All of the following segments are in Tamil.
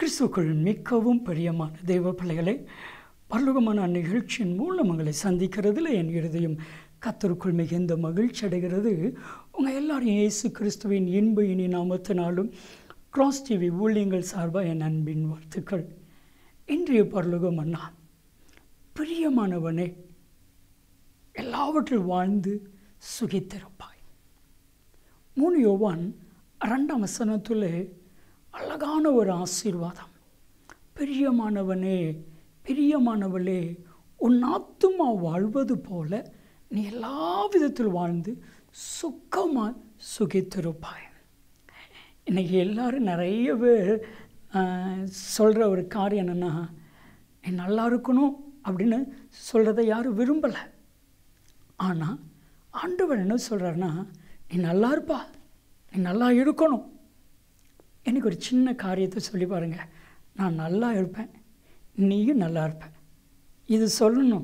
கிறிஸ்துக்குள் மிகவும் பிரியமான தெய்வ பிள்ளைகளை பரலோகமான நிகழ்ச்சியின் மூலம் உங்களை சந்திக்கிறதுல என் இருதயம் கத்தருக்குள் மிகுந்த மகிழ்ச்சி அடைகிறது உங்கள் எல்லாரையும் இயேசு கிறிஸ்துவின் இன்ப இனி நாமத்தினாலும் கிராஸ் டிவி ஊழியங்கள் சார்பாக என் அன்பின் வாழ்த்துக்கள் இன்றைய பரலோகம் அண்ணா பிரியமானவனே எல்லாவற்றில் வாழ்ந்து சுகித்திருப்பாய் மூணு யோவான் ரெண்டாம் வசனத்தில் அழகான ஒரு ஆசீர்வாதம் பிரியமானவனே பிரியமானவளே உன் ஆத்துமா வாழ்வது போல நீ எல்லா விதத்தில் வாழ்ந்து சுக்கமாக சுகித்திருப்பாய் இன்றைக்கி எல்லாரும் நிறைய பேர் சொல்கிற ஒரு காரியம் என்னென்னா நீ நல்லா இருக்கணும் அப்படின்னு சொல்கிறத யாரும் விரும்பலை ஆனால் ஆண்டவர் என்ன சொல்கிறாருன்னா நீ நல்லா இருப்பா நீ நல்லா இருக்கணும் எனக்கு ஒரு சின்ன காரியத்தை சொல்லி பாருங்கள் நான் நல்லா இருப்பேன் நீயும் நல்லா இருப்ப இது சொல்லணும்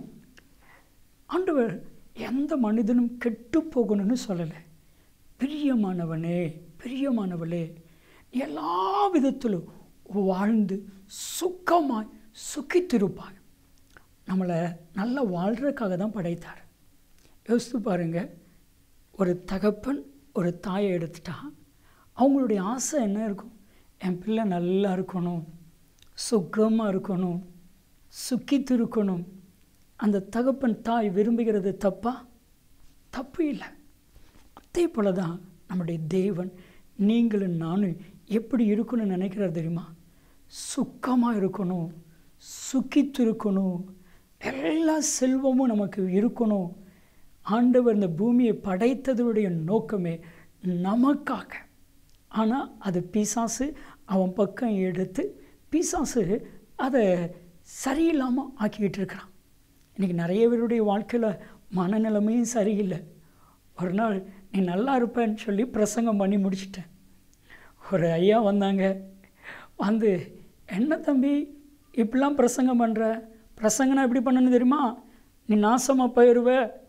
ஆண்டவர் எந்த மனிதனும் கெட்டு போகணும்னு சொல்லலை பிரியமானவனே பிரியமானவளே எல்லா விதத்திலும் வாழ்ந்து சுக்கமாய் சுக்கித்திருப்பாய் நம்மளை நல்லா வாழ்கிறதுக்காக தான் படைத்தார் யோசித்து பாருங்கள் ஒரு தகப்பன் ஒரு தாயை எடுத்துட்டா அவங்களுடைய ஆசை என்ன இருக்கும் என் பிள்ளை நல்லா இருக்கணும் சுக்கமாக இருக்கணும் சுக்கித்து இருக்கணும் அந்த தகப்பன் தாய் விரும்புகிறது தப்பா தப்பு இல்லை அதே போல தான் நம்முடைய தேவன் நீங்களும் நானும் எப்படி இருக்கணும்னு நினைக்கிறார் தெரியுமா சுக்கமாக இருக்கணும் சுக்கித்து இருக்கணும் எல்லா செல்வமும் நமக்கு இருக்கணும் ஆண்டவர் இந்த பூமியை படைத்ததனுடைய நோக்கமே நமக்காக ஆனால் அது பிசாசு அவன் பக்கம் எடுத்து பிசாசு அதை சரியில்லாமல் ஆக்கிக்கிட்டு இருக்கிறான் இன்றைக்கி நிறைய பேருடைய வாழ்க்கையில் மனநிலைமையும் சரியில்லை ஒரு நாள் நீ நல்லா இருப்பேன்னு சொல்லி பிரசங்கம் பண்ணி முடிச்சிட்டேன் ஒரு ஐயா வந்தாங்க வந்து என்ன தம்பி இப்படிலாம் பிரசங்கம் பண்ணுற பிரசங்கனா எப்படி பண்ணணும் தெரியுமா நீ நாசமாக போயிடுவ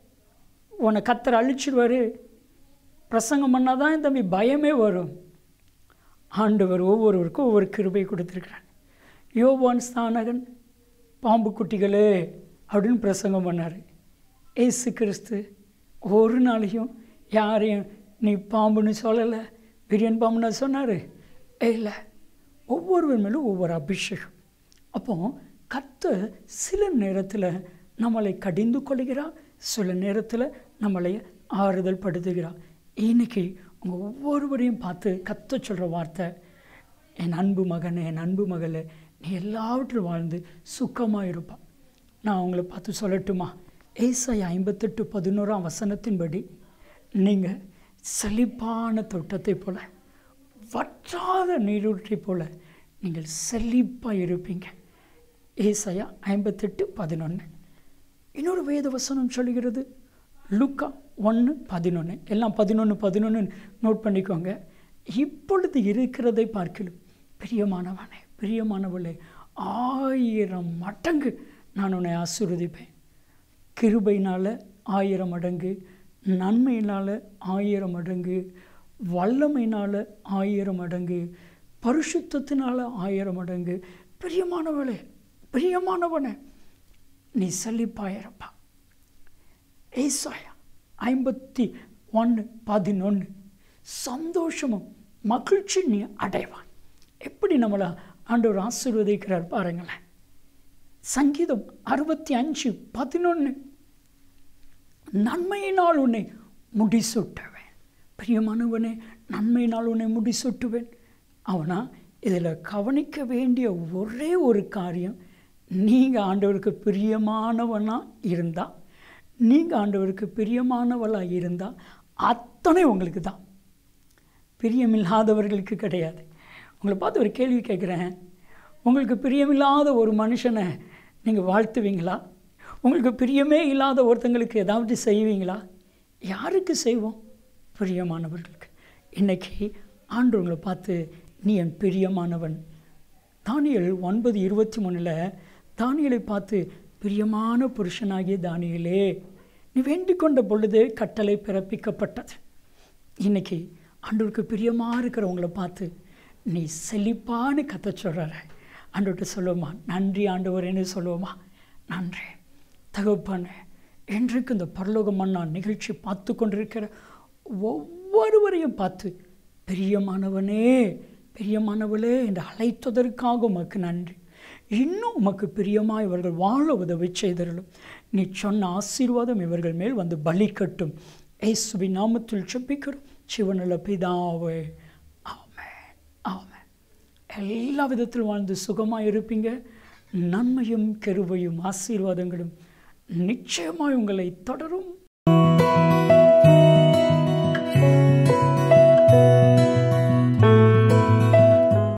உன்னை கத்தரை அழிச்சிடுவார் பிரசங்கம் பண்ணால் தான் தம்பி பயமே வரும் ஆண்டவர் ஒவ்வொருவருக்கும் ஒவ்வொரு கிருபை கொடுத்துருக்குறார் யோவான் ஸ்தானகன் பாம்பு குட்டிகளே அப்படின்னு பிரசங்கம் பண்ணார் ஏசு கிறிஸ்து ஒரு நாளையும் யாரையும் நீ பாம்புன்னு சொல்லலை பிரியன் பாம்புன்னு சொன்னார் இல்லை ஒவ்வொருவர் மேலும் ஒவ்வொரு அபிஷேகம் அப்போ கத்த சில நேரத்தில் நம்மளை கடிந்து கொள்கிறார் சில நேரத்தில் நம்மளை ஆறுதல் படுத்துகிறார் இன்னைக்கு உங்கள் ஒவ்வொருவரையும் பார்த்து கத்த சொல்கிற வார்த்தை என் அன்பு மகனே என் அன்பு மகளே நீ எல்லாவற்றிலும் வாழ்ந்து சுக்கமாக இருப்பான் நான் அவங்கள பார்த்து சொல்லட்டுமா ஏசாய் ஐம்பத்தெட்டு பதினோராம் வசனத்தின்படி நீங்கள் செழிப்பான தோட்டத்தை போல வற்றாத நீரூற்றை போல நீங்கள் செழிப்பாக இருப்பீங்க ஏசாயா ஐம்பத்தெட்டு பதினொன்று இன்னொரு வேத வசனம் சொல்கிறது லுக்கா ஒன்று பதினொன்று எல்லாம் பதினொன்று பதினொன்று நோட் பண்ணிக்கோங்க இப்பொழுது இருக்கிறதை பார்க்கலும் பிரியமானவனே பிரியமானவளே ஆயிரம் மடங்கு நான் உன்னை ஆசீர்வதிப்பேன் கிருபையினால் ஆயிரம் மடங்கு நன்மையினால் ஆயிரம் மடங்கு வல்லமையினால் ஆயிரம் மடங்கு பரிசுத்தத்தினால் ஆயிரம் மடங்கு பிரியமானவளே பிரியமானவனே நீ செழிப்பாயிரப்பா ஏசாயா ஐம்பத்தி ஒன்று பதினொன்று சந்தோஷமும் மகிழ்ச்சி நீ அடைவான் எப்படி நம்மளை ஆண்டவர் ஆசீர்வதிக்கிறார் பாருங்களேன் சங்கீதம் அறுபத்தி அஞ்சு பதினொன்று நன்மையினால் உன்னை முடிசூட்டுவேன் பிரியமானவனே நன்மையினால் உன்னை முடிசூட்டுவேன் அவனா இதில் கவனிக்க வேண்டிய ஒரே ஒரு காரியம் நீங்கள் ஆண்டவருக்கு பிரியமானவனாக இருந்தால் நீங்கள் ஆண்டவருக்கு பிரியமானவளாக இருந்தால் அத்தனை உங்களுக்கு தான் பிரியமில்லாதவர்களுக்கு கிடையாது உங்களை பார்த்து ஒரு கேள்வி கேட்குறேன் உங்களுக்கு பிரியமில்லாத ஒரு மனுஷனை நீங்கள் வாழ்த்துவீங்களா உங்களுக்கு பிரியமே இல்லாத ஒருத்தங்களுக்கு ஏதாவது செய்வீங்களா யாருக்கு செய்வோம் பிரியமானவர்களுக்கு இன்றைக்கி ஆண்டு உங்களை பார்த்து நீ என் பிரியமானவன் தானியல் ஒன்பது இருபத்தி மூணில் தானியலை பார்த்து பிரியமான புருஷனாகிய தானியலே நீ வேண்டிக் கொண்ட பொழுது கட்டளை பிறப்பிக்கப்பட்டது இன்றைக்கி ஆண்டவருக்கு பிரியமாக இருக்கிறவங்கள பார்த்து நீ செழிப்பான்னு கத்த சொல்கிற ஆண்டவர்கிட்ட சொல்லுவோமா நன்றி ஆண்டவரேன்னு சொல்லுவோமா நன்றி தகப்பனே இன்றைக்கு இந்த பரலோக மன்னா நிகழ்ச்சி பார்த்து கொண்டிருக்கிற ஒவ்வொருவரையும் பார்த்து பெரியமானவனே பெரியமானவளே என்று அழைத்ததற்காக உமக்கு நன்றி இன்னும் உமக்கு பிரியமாக இவர்கள் வாழ உதவி செய்தருளும் நீ சொன்ன ஆசீர்வாதம் இவர்கள் மேல் வந்து பலிக்கட்டும் ஏசுவி நாமத்தில் செப்பிக்கிறோம் சிவநல பிதாவே ஆமென் ஆமென் எல்லா விதத்திலும் வாழ்ந்து சுகமாக இருப்பீங்க நன்மையும் கெருவையும் ஆசீர்வாதங்களும் நிச்சயமாய் உங்களை தொடரும்